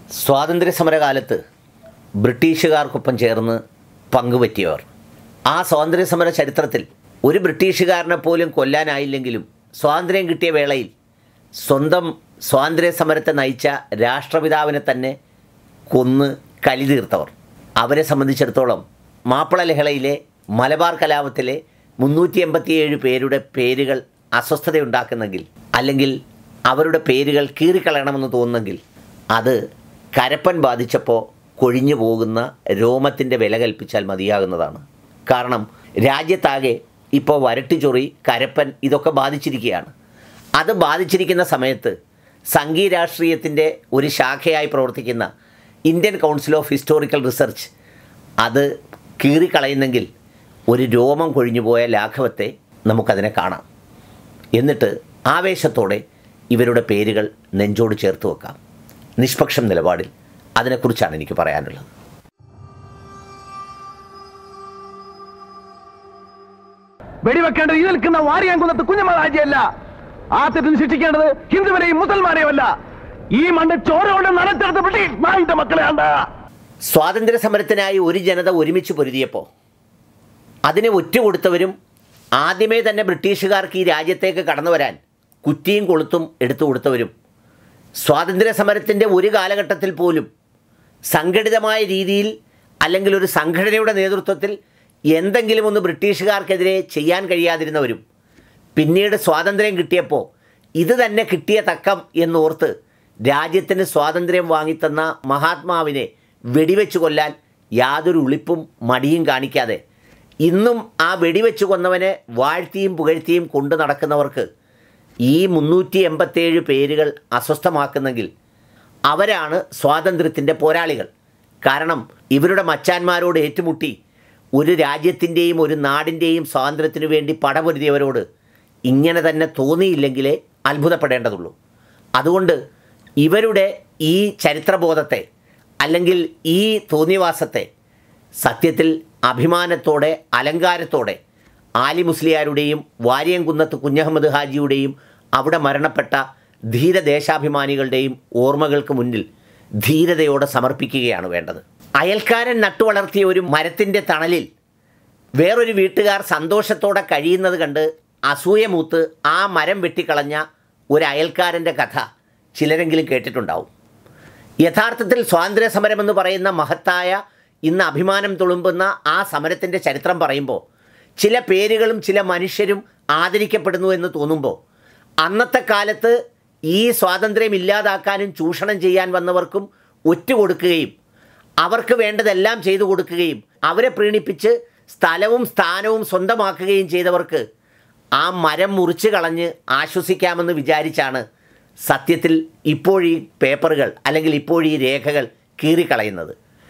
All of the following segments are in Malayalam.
സ്വാതന്ത്ര്യ സമരകാലത്ത് ബ്രിട്ടീഷുകാർക്കൊപ്പം ചേർന്ന് പങ്കുപറ്റിയവർ ആ സ്വാതന്ത്ര്യ സമര ചരിത്രത്തിൽ ഒരു ബ്രിട്ടീഷുകാരനെ പോലും കൊല്ലാനായില്ലെങ്കിലും സ്വാതന്ത്ര്യം കിട്ടിയ വേളയിൽ സ്വന്തം സ്വാതന്ത്ര്യ സമരത്തെ നയിച്ച രാഷ്ട്രപിതാവിനെ തന്നെ കൊന്ന് കലി തീർത്തവർ അവരെ സംബന്ധിച്ചിടത്തോളം മാപ്പിള ലഹളയിലെ മലബാർ കലാപത്തിലെ മുന്നൂറ്റി എൺപത്തിയേഴ് പേരുടെ പേരുകൾ അസ്വസ്ഥതയുണ്ടാക്കുന്നെങ്കിൽ അല്ലെങ്കിൽ അവരുടെ പേരുകൾ കീറിക്കളയണമെന്ന് തോന്നുന്നെങ്കിൽ അത് കരപ്പൻ ബാധിച്ചപ്പോൾ കൊഴിഞ്ഞു പോകുന്ന രോമത്തിൻ്റെ വില കൽപ്പിച്ചാൽ മതിയാകുന്നതാണ് കാരണം രാജ്യത്താകെ ഇപ്പോൾ വരട്ടുചൊറി കരപ്പൻ ഇതൊക്കെ ബാധിച്ചിരിക്കുകയാണ് അത് ബാധിച്ചിരിക്കുന്ന സമയത്ത് സംഘീയ രാഷ്ട്രീയത്തിൻ്റെ ഒരു ശാഖയായി പ്രവർത്തിക്കുന്ന Indian council of historical research അത് കീറിക്കളയുന്നെങ്കിൽ ഒരു രോമം കൊഴിഞ്ഞുപോയ ലാഘവത്തെ നമുക്കതിനെ കാണാം എന്നിട്ട് ആവേശത്തോടെ ഇവരുടെ പേരുകൾ നെഞ്ചോട് ചേർത്ത് വെക്കാം നിഷ്പക്ഷം നിലപാടിൽ അതിനെക്കുറിച്ചാണ് എനിക്ക് പറയാനുള്ളത് വെടിവെക്കേണ്ടത് ഈ നിൽക്കുന്ന വാരിയാങ്കുന്നത്ത് കുഞ്ഞമ്മദാജിയല്ല ആ തെറ്റിന് ശിക്ഷിക്കേണ്ടത് ഹിന്ദുവിനെയും മുസൽമാനെയും അല്ല ഈ മണ്ണ് ചോര കൊണ്ട് നനച്ചെടുത്ത് ബ്രിട്ടീഷ് നായിന്റെ മക്കളെയാണ് സ്വാതന്ത്ര്യ സമരത്തിനായി ഒരു ജനത ഒരുമിച്ച് പൊരുതിയപ്പോൾ അതിനെ ഒറ്റുകൊടുത്തവരും ആദ്യമേ തന്നെ ബ്രിട്ടീഷുകാർക്ക് ഈ രാജ്യത്തേക്ക് കടന്നു വരാൻ കുറ്റിയും കൊളുത്തും എടുത്തു കൊടുത്തവരും സ്വാതന്ത്ര്യ സമരത്തിൻ്റെ ഒരു കാലഘട്ടത്തിൽ പോലും സംഘടിതമായ രീതിയിൽ അല്ലെങ്കിൽ ഒരു സംഘടനയുടെ നേതൃത്വത്തിൽ എന്തെങ്കിലും ഒന്ന് ബ്രിട്ടീഷുകാർക്കെതിരെ ചെയ്യാൻ കഴിയാതിരുന്നവരും പിന്നീട് സ്വാതന്ത്ര്യം കിട്ടിയപ്പോൾ ഇത് തന്നെ കിട്ടിയ തക്കം എന്നോർത്ത് രാജ്യത്തിന് സ്വാതന്ത്ര്യം വാങ്ങിത്തന്ന മഹാത്മാവിനെ വെടിവെച്ച് കൊല്ലാൻ യാതൊരു ഉളിപ്പും മടിയും കാണിക്കാതെ ഇന്നും ആ വെടിവെച്ച് കൊന്നവനെ വാഴ്ത്തിയും പുകഴ്ത്തിയും കൊണ്ടു നടക്കുന്നവർക്ക് ഈ മുന്നൂറ്റി എൺപത്തേഴ് പേരുകൾ അസ്വസ്ഥമാക്കുന്നെങ്കിൽ അവരാണ് സ്വാതന്ത്ര്യത്തിൻ്റെ പോരാളികൾ കാരണം ഇവരുടെ മച്ചാന്മാരോട് ഏറ്റുമുട്ടി ഒരു രാജ്യത്തിൻ്റെയും ഒരു നാടിൻ്റെയും സ്വാതന്ത്ര്യത്തിനു വേണ്ടി പടപൊരുതിയവരോട് ഇങ്ങനെ തന്നെ തോന്നിയില്ലെങ്കിലേ അത്ഭുതപ്പെടേണ്ടതുള്ളൂ അതുകൊണ്ട് ഇവരുടെ ഈ ചരിത്രബോധത്തെ അല്ലെങ്കിൽ ഈ തോന്നിവാസത്തെ സത്യത്തിൽ അഭിമാനത്തോടെ അലങ്കാരത്തോടെ ആലി മുസ്ലിയാരുടെയും വാരിയംകുന്നത്ത് കുഞ്ഞഹമ്മദ് ഹാജിയുടെയും അവിടെ മരണപ്പെട്ട ധീരദേശാഭിമാനികളുടെയും ഓർമ്മകൾക്ക് മുന്നിൽ ധീരതയോടെ സമർപ്പിക്കുകയാണ് വേണ്ടത് അയൽക്കാരൻ നട്ടുവളർത്തിയ ഒരു മരത്തിൻ്റെ തണലിൽ വേറൊരു വീട്ടുകാർ സന്തോഷത്തോടെ കഴിയുന്നത് കണ്ട് അസൂയമൂത്ത് ആ മരം വെട്ടിക്കളഞ്ഞ ഒരു അയൽക്കാരൻ്റെ കഥ ചിലരെങ്കിലും കേട്ടിട്ടുണ്ടാവും യഥാർത്ഥത്തിൽ സ്വാതന്ത്ര്യ സമരം എന്ന് പറയുന്ന മഹത്തായ ഇന്ന് അഭിമാനം തുളുമ്പുന്ന ആ സമരത്തിൻ്റെ ചരിത്രം പറയുമ്പോൾ ചില പേരുകളും ചില മനുഷ്യരും ആദരിക്കപ്പെടുന്നു എന്ന് തോന്നുമ്പോൾ അന്നത്തെ കാലത്ത് ഈ സ്വാതന്ത്ര്യം ഇല്ലാതാക്കാനും ചൂഷണം ചെയ്യാൻ വന്നവർക്കും ഒറ്റുകൊടുക്കുകയും അവർക്ക് വേണ്ടതെല്ലാം ചെയ്തു കൊടുക്കുകയും അവരെ പ്രീണിപ്പിച്ച് സ്ഥലവും സ്ഥാനവും സ്വന്തമാക്കുകയും ചെയ്തവർക്ക് ആ മരം മുറിച്ച് കളഞ്ഞ് ആശ്വസിക്കാമെന്ന് വിചാരിച്ചാണ് സത്യത്തിൽ ഇപ്പോഴീ പേപ്പറുകൾ അല്ലെങ്കിൽ ഇപ്പോഴീ രേഖകൾ കീറിക്കളയുന്നത്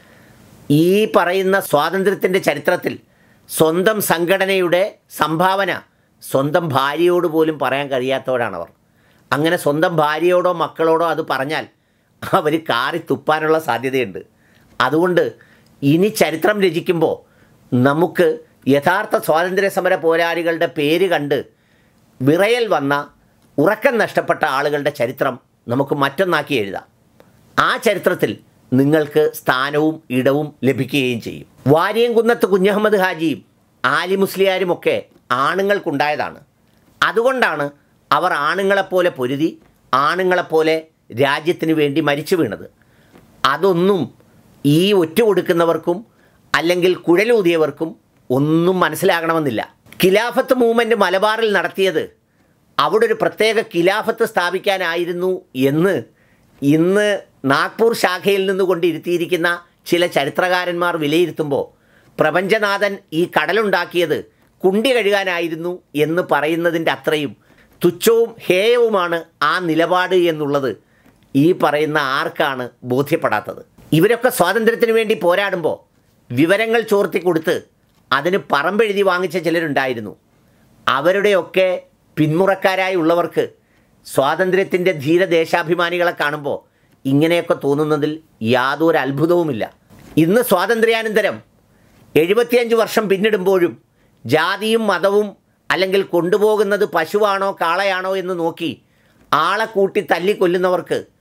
ഈ പറയുന്ന സ്വാതന്ത്ര്യത്തിൻ്റെ ചരിത്രത്തിൽ സ്വന്തം സംഘടനയുടെ സംഭാവന സ്വന്തം ഭാര്യയോട് പോലും പറയാൻ കഴിയാത്തവരാണവർ അങ്ങനെ സ്വന്തം ഭാര്യയോടോ മക്കളോടോ അത് പറഞ്ഞാൽ അവർ കാറി തുപ്പാനുള്ള സാധ്യതയുണ്ട് അതുകൊണ്ട് ഇനി ചരിത്രം രചിക്കുമ്പോൾ നമുക്ക് യഥാർത്ഥ സ്വാതന്ത്ര്യ സമര പോരാളികളുടെ പേര് കണ്ട് വിറയൽ വന്ന ഉറക്കം നഷ്ടപ്പെട്ട ആളുകളുടെ ചരിത്രം നമുക്ക് മറ്റൊന്നാക്കി എഴുതാം ആ ചരിത്രത്തിൽ നിങ്ങൾക്ക് സ്ഥാനവും ഇടവും ലഭിക്കുകയും ചെയ്യും വാരിയംകുന്നത്ത് കുഞ്ഞഹമ്മദ് ഹാജിയും ആലി മുസ്ലിയാരുമൊക്കെ ആണുങ്ങൾക്കുണ്ടായതാണ് അതുകൊണ്ടാണ് അവർ ആണുങ്ങളെപ്പോലെ പൊരുതി ആണുങ്ങളെപ്പോലെ രാജ്യത്തിന് വേണ്ടി മരിച്ചു വീണത് അതൊന്നും ഈ ഒറ്റ കൊടുക്കുന്നവർക്കും അല്ലെങ്കിൽ കുഴലൂതിയവർക്കും ഒന്നും മനസ്സിലാകണമെന്നില്ല ഖിലാഫത്ത് മൂവ്മെൻറ്റ് മലബാറിൽ നടത്തിയത് അവിടെ ഒരു പ്രത്യേക ഖിലാഫത്ത് സ്ഥാപിക്കാനായിരുന്നു എന്ന് ഇന്ന് നാഗ്പൂർ ശാഖയിൽ നിന്ന് കൊണ്ടിരുത്തിയിരിക്കുന്ന ചില ചരിത്രകാരന്മാർ വിലയിരുത്തുമ്പോൾ പ്രപഞ്ചനാഥൻ ഈ കടലുണ്ടാക്കിയത് കുണ്ടി കഴുകാനായിരുന്നു എന്ന് പറയുന്നതിൻ്റെ അത്രയും തുച്ഛവും ഹേയവുമാണ് ആ നിലപാട് എന്നുള്ളത് ഈ പറയുന്ന ആർക്കാണ് ബോധ്യപ്പെടാത്തത് ഇവരൊക്കെ സ്വാതന്ത്ര്യത്തിന് വേണ്ടി പോരാടുമ്പോൾ വിവരങ്ങൾ ചോർത്തി കൊടുത്ത് അതിന് പറമ്പെഴുതി വാങ്ങിച്ച ചിലരുണ്ടായിരുന്നു അവരുടെയൊക്കെ പിന്മുറക്കാരായി ഉള്ളവർക്ക് സ്വാതന്ത്ര്യത്തിൻ്റെ ധീരദേശാഭിമാനികളെ കാണുമ്പോൾ ഇങ്ങനെയൊക്കെ തോന്നുന്നതിൽ യാതൊരു അത്ഭുതവുമില്ല ഇന്ന് സ്വാതന്ത്ര്യാനന്തരം എഴുപത്തിയഞ്ച് വർഷം പിന്നിടുമ്പോഴും ജാതിയും മതവും അല്ലെങ്കിൽ കൊണ്ടുപോകുന്നത് പശുവാണോ കാളയാണോ എന്ന് നോക്കി ആളെ കൂട്ടി തല്ലിക്കൊല്ലുന്നവർക്ക്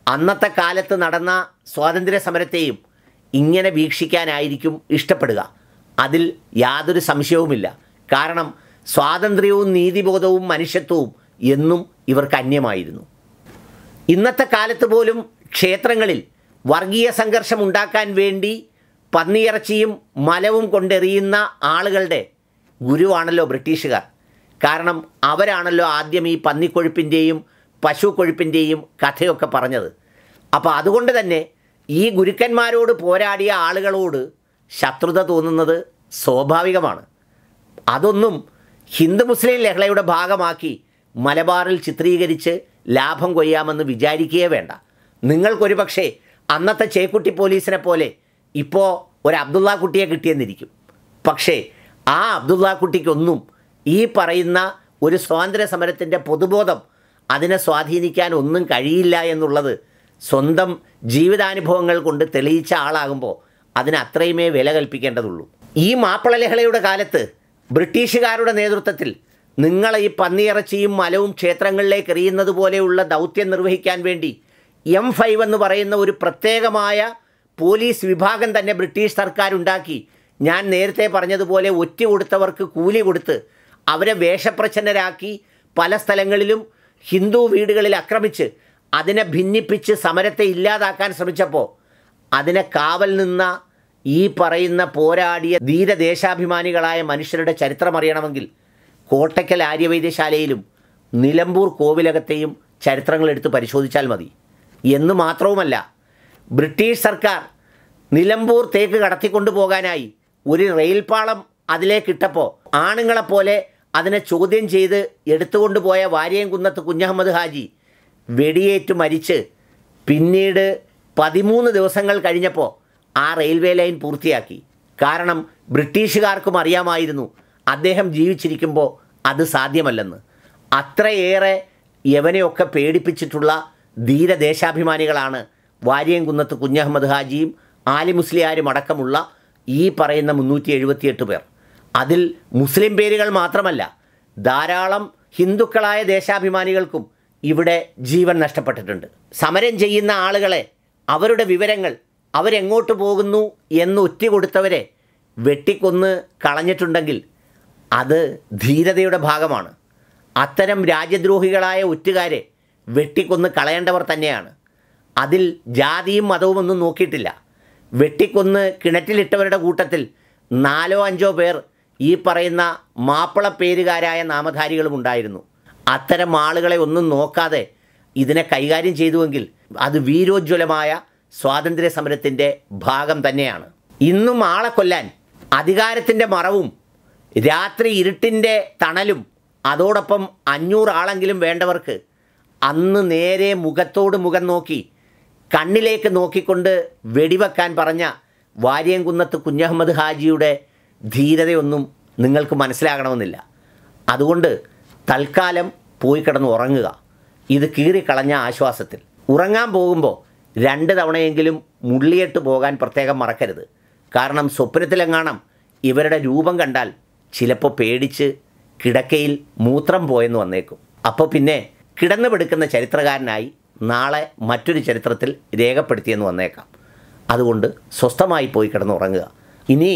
അന്നത്തെ കാലത്ത് നടന്ന സ്വാതന്ത്ര്യ സമരത്തെയും ഇങ്ങനെ വീക്ഷിക്കാനായിരിക്കും ഇഷ്ടപ്പെടുക അതിൽ യാതൊരു സംശയവുമില്ല കാരണം സ്വാതന്ത്ര്യവും നീതിബോധവും മനുഷ്യത്വവും എന്നും ഇവർക്ക് അന്യമായിരുന്നു ഇന്നത്തെ കാലത്ത് പോലും ക്ഷേത്രങ്ങളിൽ വർഗീയ സംഘർഷം ഉണ്ടാക്കാൻ വേണ്ടി പന്നിയിറച്ചിയും മലവും കൊണ്ടെറിയുന്ന ആളുകളുടെ ഗുരുവാണല്ലോ ബ്രിട്ടീഷുകാർ കാരണം അവരാണല്ലോ ആദ്യം ഈ പന്നിക്കൊഴുപ്പിൻ്റെയും പശു കൊഴുപ്പിൻ്റെയും കഥയൊക്കെ പറഞ്ഞത് അപ്പോൾ അതുകൊണ്ട് തന്നെ ഈ ഗുരുക്കന്മാരോട് പോരാടിയ ആളുകളോട് ശത്രുത തോന്നുന്നത് സ്വാഭാവികമാണ് അതൊന്നും ഹിന്ദു മുസ്ലിം ലഹളയുടെ ഭാഗമാക്കി മലബാറിൽ ചിത്രീകരിച്ച് ലാഭം കൊയ്യാമെന്ന് വിചാരിക്കുകയേ വേണ്ട നിങ്ങൾക്കൊരു പക്ഷേ അന്നത്തെ ചേക്കുട്ടി പോലീസിനെ പോലെ ഇപ്പോൾ ഒരു അബ്ദുള്ള കുട്ടിയെ കിട്ടിയെന്നിരിക്കും പക്ഷേ ആ അബ്ദുള്ള കുട്ടിക്കൊന്നും ഈ പറയുന്ന ഒരു സ്വാതന്ത്ര്യ സമരത്തിൻ്റെ പൊതുബോധം അതിനെ സ്വാധീനിക്കാൻ ഒന്നും കഴിയില്ല എന്നുള്ളത് സ്വന്തം ജീവിതാനുഭവങ്ങൾ കൊണ്ട് തെളിയിച്ച ആളാകുമ്പോൾ അതിന് അത്രയുമേ വില കൽപ്പിക്കേണ്ടതുള്ളൂ ഈ മാപ്പിള ലഹളയുടെ കാലത്ത് ബ്രിട്ടീഷുകാരുടെ നേതൃത്വത്തിൽ നിങ്ങൾ ഈ പന്നിയിറച്ചിയും മലവും ക്ഷേത്രങ്ങളിലേക്ക് എറിയുന്നത് പോലെയുള്ള ദൗത്യം നിർവഹിക്കാൻ വേണ്ടി എം ഫൈവ് എന്ന് പറയുന്ന ഒരു പ്രത്യേകമായ പോലീസ് വിഭാഗം തന്നെ ബ്രിട്ടീഷ് സർക്കാർ ഉണ്ടാക്കി ഞാൻ നേരത്തെ പറഞ്ഞതുപോലെ ഒറ്റ കൊടുത്തവർക്ക് കൂലി കൊടുത്ത് അവരെ വേഷപ്രച്ഛന്നരാക്കി പല സ്ഥലങ്ങളിലും ഹിന്ദു വീടുകളിൽ ആക്രമിച്ച് അതിനെ ഭിന്നിപ്പിച്ച് സമരത്തെ ഇല്ലാതാക്കാൻ ശ്രമിച്ചപ്പോൾ അതിനെ കാവൽ നിന്ന ഈ പറയുന്ന പോരാടിയ ധീരദേശാഭിമാനികളായ മനുഷ്യരുടെ ചരിത്രം അറിയണമെങ്കിൽ കോട്ടയ്ക്കൽ ആര്യവൈദ്യശാലയിലും നിലമ്പൂർ കോവിലകത്തെയും ചരിത്രങ്ങൾ എടുത്ത് പരിശോധിച്ചാൽ മതി എന്ന് മാത്രവുമല്ല ബ്രിട്ടീഷ് സർക്കാർ നിലമ്പൂർ തേക്ക് കടത്തിക്കൊണ്ടു പോകാനായി ഒരു റെയിൽപാളം അതിലേക്കിട്ടപ്പോൾ ആണുങ്ങളെപ്പോലെ അതിനെ ചോദ്യം ചെയ്ത് എടുത്തുകൊണ്ടുപോയ വാര്യംകുന്നത്ത് കുഞ്ഞഹമ്മദ് ഹാജി വെടിയേറ്റ് മരിച്ച് പിന്നീട് പതിമൂന്ന് ദിവസങ്ങൾ കഴിഞ്ഞപ്പോൾ ആ റെയിൽവേ ലൈൻ പൂർത്തിയാക്കി കാരണം ബ്രിട്ടീഷുകാർക്കും അറിയാമായിരുന്നു അദ്ദേഹം ജീവിച്ചിരിക്കുമ്പോൾ അത് സാധ്യമല്ലെന്ന് അത്രയേറെ യവനെയൊക്കെ പേടിപ്പിച്ചിട്ടുള്ള ധീരദേശാഭിമാനികളാണ് വാര്യംകുന്നത്ത് കുഞ്ഞഹമ്മദ് ഹാജിയും ആലി മുസ്ലിയാരും അടക്കമുള്ള ഈ പറയുന്ന മുന്നൂറ്റി എഴുപത്തിയെട്ട് പേർ അതിൽ മുസ്ലിം പേരുകൾ മാത്രമല്ല ധാരാളം ഹിന്ദുക്കളായ ദേശാഭിമാനികൾക്കും ഇവിടെ ജീവൻ നഷ്ടപ്പെട്ടിട്ടുണ്ട് സമരം ചെയ്യുന്ന ആളുകളെ അവരുടെ വിവരങ്ങൾ അവരെങ്ങോട്ട് പോകുന്നു എന്ന് ഒറ്റ കൊടുത്തവരെ വെട്ടിക്കൊന്ന് കളഞ്ഞിട്ടുണ്ടെങ്കിൽ അത് ധീരതയുടെ ഭാഗമാണ് അത്തരം രാജ്യദ്രോഹികളായ ഒറ്റുകാരെ വെട്ടിക്കൊന്ന് കളയേണ്ടവർ തന്നെയാണ് അതിൽ ജാതിയും മതവും ഒന്നും നോക്കിയിട്ടില്ല വെട്ടിക്കൊന്ന് കിണറ്റിലിട്ടവരുടെ കൂട്ടത്തിൽ നാലോ അഞ്ചോ പേർ ഈ പറയുന്ന മാപ്പിള പേരുകാരായ നാമധാരികളും ഉണ്ടായിരുന്നു അത്തരം ആളുകളെ ഒന്നും നോക്കാതെ ഇതിനെ കൈകാര്യം ചെയ്തുവെങ്കിൽ അത് വീരോജ്വലമായ സ്വാതന്ത്ര്യ സമരത്തിൻ്റെ ഭാഗം തന്നെയാണ് ഇന്നും ആളെ കൊല്ലാൻ അധികാരത്തിൻ്റെ മറവും രാത്രി ഇരുട്ടിൻ്റെ തണലും അതോടൊപ്പം അഞ്ഞൂറ് ആളെങ്കിലും വേണ്ടവർക്ക് അന്ന് നേരെ മുഖത്തോട് മുഖം നോക്കി കണ്ണിലേക്ക് നോക്കിക്കൊണ്ട് വെടിവെക്കാൻ പറഞ്ഞ വാര്യംകുന്നത്ത് കുഞ്ഞഹമ്മദ് ഹാജിയുടെ ധീരതയൊന്നും നിങ്ങൾക്ക് മനസ്സിലാകണമെന്നില്ല അതുകൊണ്ട് തൽക്കാലം പോയി കിടന്ന് ഉറങ്ങുക ഇത് കീറിക്കളഞ്ഞ ആശ്വാസത്തിൽ ഉറങ്ങാൻ പോകുമ്പോൾ രണ്ട് തവണയെങ്കിലും മുള്ളിയിട്ട് പോകാൻ പ്രത്യേകം മറക്കരുത് കാരണം സ്വപ്നത്തിലെങ്ങാണം ഇവരുടെ രൂപം കണ്ടാൽ ചിലപ്പോൾ പേടിച്ച് കിടക്കയിൽ മൂത്രം പോയെന്ന് വന്നേക്കും അപ്പോൾ പിന്നെ കിടന്നു പെടുക്കുന്ന ചരിത്രകാരനായി നാളെ മറ്റൊരു ചരിത്രത്തിൽ രേഖപ്പെടുത്തിയെന്ന് വന്നേക്കാം അതുകൊണ്ട് സ്വസ്ഥമായി പോയി കിടന്നുറങ്ങുക ഇനി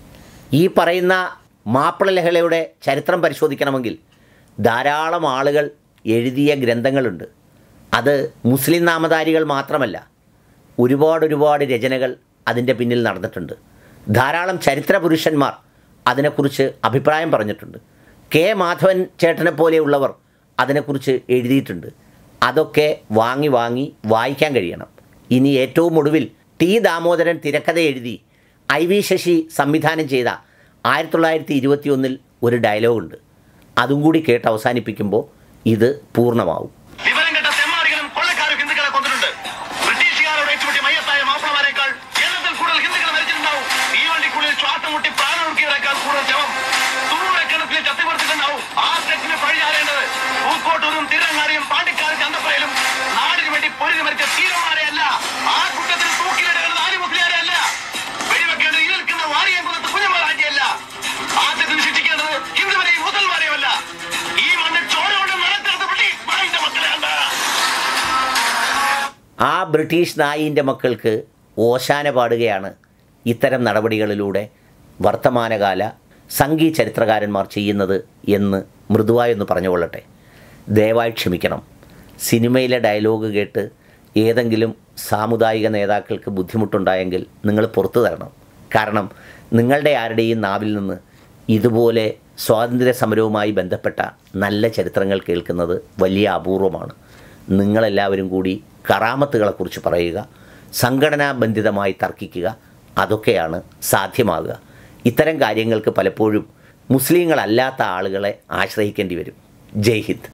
ഈ പറയുന്ന മാപ്പിള ലഹളയുടെ ചരിത്രം പരിശോധിക്കണമെങ്കിൽ ധാരാളം ആളുകൾ എഴുതിയ ഗ്രന്ഥങ്ങളുണ്ട് അത് മുസ്ലിം നാമധാരികൾ മാത്രമല്ല ഒരുപാട് ഒരുപാട് രചനകൾ അതിൻ്റെ പിന്നിൽ നടന്നിട്ടുണ്ട് ധാരാളം ചരിത്ര പുരുഷന്മാർ അതിനെക്കുറിച്ച് അഭിപ്രായം പറഞ്ഞിട്ടുണ്ട് കെ മാധവൻ ചേട്ടനെ പോലെയുള്ളവർ അതിനെക്കുറിച്ച് എഴുതിയിട്ടുണ്ട് അതൊക്കെ വാങ്ങി വാങ്ങി വായിക്കാൻ കഴിയണം ഇനി ഏറ്റവും ഒടുവിൽ ടി ദാമോദരൻ തിരക്കഥ എഴുതി ഐ വി ശശി സംവിധാനം ചെയ്ത ആയിരത്തി തൊള്ളായിരത്തി ഇരുപത്തി ഒന്നിൽ ഒരു ഡയലോഗുണ്ട് അതും കൂടി കേട്ട് അവസാനിപ്പിക്കുമ്പോൾ ഇത് പൂർണ്ണമാവും വിവരം കെട്ട തെമ്മാടികളും കൊള്ളക്കാരും ഹിന്ദുക്കളെ കൊന്നിട്ടുണ്ട് ബ്രിട്ടീഷുകാരോട് ഏറ്റുമുട്ടി മയ്യത്തായ മാപ്പിളമാരെക്കാൾ കേരളത്തിൽ കൂടുതൽ ഹിന്ദുക്കൾ മരിച്ചിട്ടുണ്ടാവും ഈ വണ്ടിക്കുള്ളിൽ ശ്വാസം മുട്ടി പ്രാണം ഒഴുക്കിയവരെക്കാൾ കൂടുതൽ ശവം തൂറക്കിണത്തിൽ ചത്തിമറിച്ചിട്ടുണ്ടാവും ആ തെറ്റിന് പഴിയാറേണ്ടത് പൂക്കോട്ടൂരും തിരങ്ങാടിയും പാണ്ടിക്കാരും ചന്തപ്പുരയിലും നാടിന് വേണ്ടി പൊരുതി മരിച്ച തീരന്മാരെയല്ല ആ കുറ്റത്തിൽ തൂക്കിലിടുന്നത് ആര് മുസ്ലിയാരെ അല്ല വെടിവെക്കേണ്ടത് ഈ നിൽക്കുന്ന വാരിയം കുന്നത്ത് കുഞ്ഞമാരാജിയല്ല ആദ്യത്തിന് ശിക്ഷിക്കേണ്ടത് ഹിന്ദുവിനെയും മുസൽമാരെയും അല്ല ഈ മണ്ണിൽ ചോര കൊണ്ട് നടത്തെടുത്ത് ബ്രിട്ടീഷ് മായിന്റെ മക്കളെ കണ്ട ആ ബ്രിട്ടീഷ് നായിൻ്റെ മക്കൾക്ക് ഓശാന പാടുകയാണ് ഇത്തരം നടപടികളിലൂടെ വർത്തമാനകാല സംഘീ ചരിത്രകാരന്മാർ ചെയ്യുന്നത് എന്ന് മൃദുവായൊന്ന് പറഞ്ഞുകൊള്ളട്ടെ ദയവായി ക്ഷമിക്കണം സിനിമയിലെ ഡയലോഗ് കേട്ട് ഏതെങ്കിലും സാമുദായിക നേതാക്കൾക്ക് ബുദ്ധിമുട്ടുണ്ടായെങ്കിൽ നിങ്ങൾ പുറത്തു തരണം കാരണം നിങ്ങളുടെ ആരുടെയും നാവിൽ നിന്ന് ഇതുപോലെ സ്വാതന്ത്ര്യ സമരവുമായി ബന്ധപ്പെട്ട നല്ല ചരിത്രങ്ങൾ കേൾക്കുന്നത് വലിയ അപൂർവമാണ് നിങ്ങളെല്ലാവരും കൂടി കറാമത്തുകളെക്കുറിച്ച് പറയുക സംഘടനാബന്ധിതമായി തർക്കിക്കുക അതൊക്കെയാണ് സാധ്യമാകുക ഇത്തരം കാര്യങ്ങൾക്ക് പലപ്പോഴും മുസ്ലിങ്ങളല്ലാത്ത ആളുകളെ ആശ്രയിക്കേണ്ടി വരും ജയ് ഹിന്ദ്